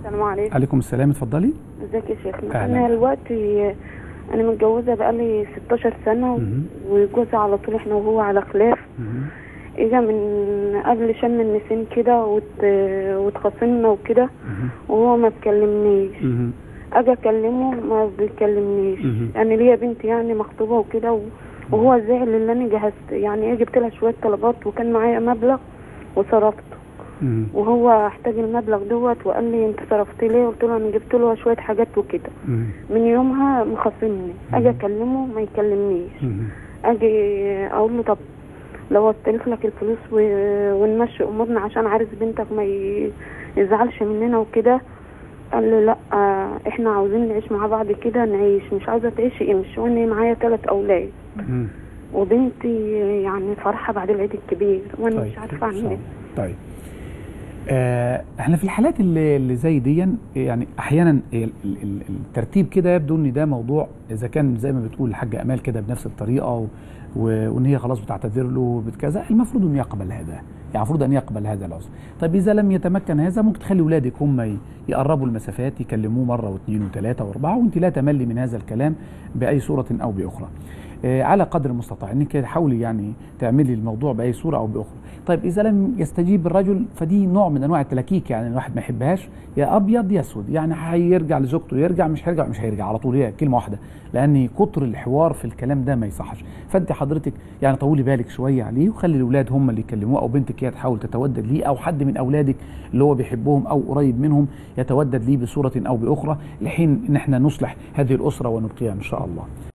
السلام عليكم عليكم السلام اتفضلي ازيك يا شيخنا أهلا. انا دلوقتي انا متجوزه بقالي 16 سنه مهم. وجوزي على طول احنا وهو على خلاف مهم. اجا من قبل شم النسيم كده وت... واتخاصمنا وكده مهم. وهو ما تكلمنيش مهم. اجي اكلمه ما بيكلمنيش مهم. انا ليا بنت يعني مخطوبه وكده و... وهو زعل اللي انا جهزت يعني ايه جبت لها شويه طلبات وكان معايا مبلغ وصرفته مهم. وهو احتاج المبلغ دوت وقال لي انت صرفت ليه قلت له انا جبت له شويه حاجات وكده مهم. من يومها مخاصمني اجي اكلمه ما يكلمنيش مهم. اجي اقول له طب لو استلف لك الفلوس و- ونمشي امورنا عشان عارف بنتك ما ي- يزعلش مننا وكده قال لي لا آه، احنا عاوزين نعيش مع بعض كده نعيش مش عاوزه تعيشي امشي وانا معايا ثلاث اولاد مهم. وبنتي يعني فرحه بعد العيد الكبير وانا مش عارفه اعمل ايه طيب آه احنا في الحالات اللي, اللي زي دي يعني احيانا ال- ال- ال- الترتيب كده يبدو ان ده موضوع اذا كان زي ما بتقول الحاجه امال كده بنفس الطريقه و و- وان هي خلاص بتعتذر له بكذا المفروض انه يقبل هذا يعني المفروض ان يقبل هذا العذر طيب اذا لم يتمكن هذا ممكن تخلي اولادك هم ي- يقربوا المسافات يكلموه مره واثنين وثلاثه واربعه وانت لا تملي من هذا الكلام باي صوره او باخرى آه، على قدر المستطاع انك تحاولي يعني تعملي الموضوع باي صوره او باخرى طيب اذا لم يستجيب الرجل فدي نوع من انواع التلاكيك يعني الواحد ما يحبهاش يا ابيض يا اسود يعني هيرجع لزوجته يرجع مش هيرجع مش هيرجع على طول هي كلمه واحده لان كتر الحوار في الكلام ده ما يصحش فانت حضرتك يعني طولي بالك شويه عليه وخلي الاولاد هم اللي يكلموه او بنتك هي تحاول تتودد ليه او حد من اولادك اللي هو بيحبهم او قريب منهم يتودد ليه بصوره او باخرى لحين ان احنا نصلح هذه الاسره ونبقيها ان شاء الله